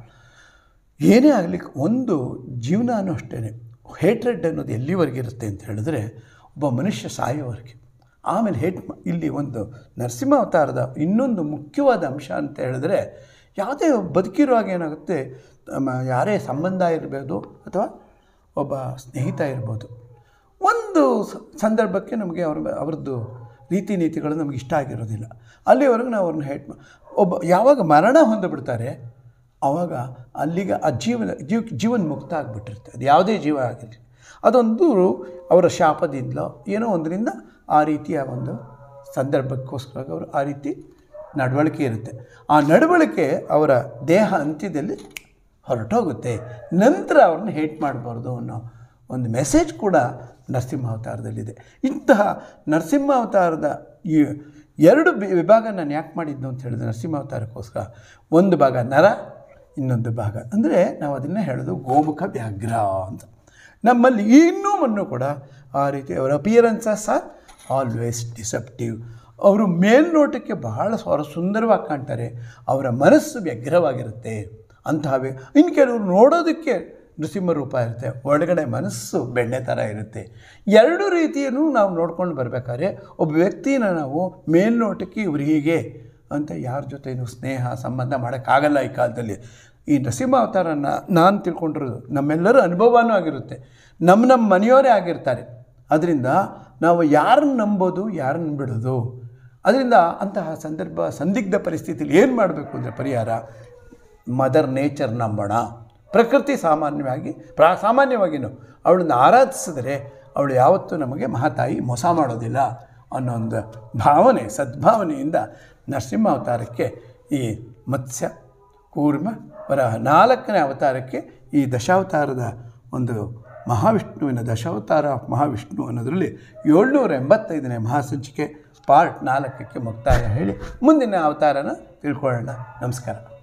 ಏನೇ ಆಗಲಿ ಒಂದು ಜೀವನನೂ ಅಷ್ಟೇ ಹೇಟ್ರೆಡ್ ಅನ್ನೋದು ಎಲ್ಲಿವರೆಗೆ ಇರುತ್ತೆ ಅಂತ ಹೇಳಿದ್ರೆ ಒಬ್ಬ ಮನುಷ್ಯ ಸಾಯೋವರೆಗೆ ಆಮೇಲೆ ಹೇಟ್ ಮ- ಇಲ್ಲಿ ಒಂದು ನರಸಿಂಹ ಅವತಾರದ ಇನ್ನೊಂದು ಮುಖ್ಯವಾದ ಅಂಶ ಅಂತ ಹೇಳಿದ್ರೆ ಯಾವುದೇ ಬದುಕಿರುವಾಗ ಏನಾಗುತ್ತೆ ನಮ್ಮ ಯಾರೇ ಸಂಬಂಧ ಇರಬಹುದು ಅಥವಾ ಒಬ್ಬ ಸ್ನೇಹಿತ ಇರ್ಬೋದು ಒಂದು ಸ- ಸಂದರ್ಭಕ್ಕೆ ನಮಗೆ ಅವ್ರ ಅವ್ರದ್ದು ರೀತಿ ನೀತಿಗಳು ನಮಗೆ ಇಷ್ಟ ಆಗಿರೋದಿಲ್ಲ ಅಲ್ಲಿವರೆಗೂ ನಾವು ಅವ್ರನ್ನ ಹೇಟ್ ಮಾ ಒಬ್ಬ ಯಾವಾಗ ಮರಣ ಹೊಂದಿಬಿಡ್ತಾರೆ ಆವಾಗ ಅಲ್ಲಿಗೆ ಆ ಜೀವನ ಜೀವ ಜೀವನ ಮುಕ್ತ ಆಗಿಬಿಟ್ಟಿರುತ್ತೆ ಅದು ಯಾವುದೇ ಜೀವ ಆಗಿರಲಿ ಅದೊಂದು ಅವರ ಶಾಪದಿಂದಲೋ ಏನೋ ಒಂದರಿಂದ ಆ ರೀತಿಯ ಒಂದು ಸಂದರ್ಭಕ್ಕೋಸ್ಕರ ಅವರು ಆ ರೀತಿ ನಡವಳಿಕೆ ಇರುತ್ತೆ ಆ ನಡವಳಿಕೆ ಅವರ ದೇಹ ಅಂತ್ಯದಲ್ಲಿ ಹೊರಟೋಗುತ್ತೆ ನಂತರ ಅವ್ರನ್ನ ಹೇಟ್ ಮಾಡಬಾರ್ದು ಅನ್ನೋ ಒಂದು ಮೆಸೇಜ್ ಕೂಡ ನರಸಿಂಹ ಅವತಾರದಲ್ಲಿದೆ ಇಂತಹ ನರಸಿಂಹ ಅವತಾರದ ಈ ಎರಡು ಬಿ- ವಿಭಾಗ ನಾನು ಯಾಕೆ ಮಾಡಿದ್ದು ಅಂತ ಹೇಳಿದ್ರೆ ನರಸಿಂಹ ಅವತಾರಕ್ಕೋಸ್ಕರ ಒಂದು ಭಾಗ ನರ ಇನ್ನೊಂದು ಭಾಗ ಅಂದರೆ ನಾವು ಅದನ್ನೇ ಹೇಳೋದು ಗೋಮುಖ ವ್ಯಾಘ್ರ ಅಂತ ನಮ್ಮಲ್ಲಿ ಇನ್ನೂ ಮಣ್ಣು ಕೂಡ ಆ ರೀತಿ ಅವರ ಅಪಿಯರೆನ್ಸಸ್ ಆರ್ ಆಲ್ವೇಸ್ ಡಿಸೆಪ್ಟಿವ್ ಅವರು ಮೇಲ್ನೋಟಕ್ಕೆ ಬಹಳ ಸ್ವರ ಸುಂದರವಾಗಿ ಕಾಣ್ತಾರೆ ಅವರ ಮನಸ್ಸು ವ್ಯಗ್ರವಾಗಿರುತ್ತೆ ಅಂತಹವೇ ಇನ್ನು ಕೆಲವರು ನೋಡೋದಕ್ಕೆ ನೃಸಿಂಹ ರೂಪ ಇರುತ್ತೆ ಒಳಗಡೆ ಮನಸ್ಸು ಬೆಣ್ಣೆ ಥರ ಇರುತ್ತೆ ಎರಡು ರೀತಿಯನ್ನು ನಾವು ನೋಡ್ಕೊಂಡು ಬರಬೇಕಾದ್ರೆ ಒಬ್ಬ ವ್ಯಕ್ತಿನ ನಾವು ಮೇಲ್ನೋಟಕ್ಕೆ ಇವ್ರು ಹೀಗೆ ಅಂತ ಯಾರ ಜೊತೆನೂ ಸ್ನೇಹ ಸಂಬಂಧ ಮಾಡೋಕ್ಕಾಗಲ್ಲ ಈ ಕಾಲದಲ್ಲಿ ಈ ನರಸಿಂಹ ಅವತಾರನ ನಾನು ತಿಳ್ಕೊಂಡಿರೋದು ನಮ್ಮೆಲ್ಲರ ಅನುಭವನೂ ಆಗಿರುತ್ತೆ ನಮ್ಮ ನಮ್ಮ ಮನೆಯವರೇ ಆಗಿರ್ತಾರೆ ಅದರಿಂದ ನಾವು ಯಾರನ್ನ ನಂಬೋದು ಯಾರನ್ನ ಬಿಡೋದು ಅದರಿಂದ ಅಂತಹ ಸಂದರ್ಭ ಸಂದಿಗ್ಧ ಪರಿಸ್ಥಿತಿಯಲ್ಲಿ ಏನು ಮಾಡಬೇಕು ಅಂದರೆ ಪರಿಹಾರ ಮದರ್ ನೇಚರ್ ನಂಬೋಣ ಪ್ರಕೃತಿ ಸಾಮಾನ್ಯವಾಗಿ ಪ್ರಾ ಸಾಮಾನ್ಯವಾಗಿಯೂ ಅವಳನ್ನು ಆರಾಧಿಸಿದರೆ ಅವಳು ಯಾವತ್ತೂ ನಮಗೆ ಮಹಾತಾಯಿ ಮೋಸ ಮಾಡೋದಿಲ್ಲ ಅನ್ನೋ ಒಂದು ಭಾವನೆ ಸದ್ಭಾವನೆಯಿಂದ ನರಸಿಂಹ ಅವತಾರಕ್ಕೆ ಈ ಮತ್ಸ್ಯ ಕೂರ್ಮ ವರಹ ನಾಲ್ಕನೇ ಅವತಾರಕ್ಕೆ ಈ ದಶಾವತಾರದ ಒಂದು ಮಹಾವಿಷ್ಣುವಿನ ದಶಾವತಾರ ಆಫ್ ಮಹಾವಿಷ್ಣು ಅನ್ನೋದರಲ್ಲಿ ಏಳ್ನೂರ ಎಂಬತ್ತೈದನೇ ಮಹಾಸಂಚಿಕೆ ಪಾರ್ಟ್ ನಾಲ್ಕಕ್ಕೆ ಮುಕ್ತಾಯ ಹೇಳಿ ಮುಂದಿನ ಅವತಾರನ ತಿಳ್ಕೊಳ್ಳೋಣ ನಮಸ್ಕಾರ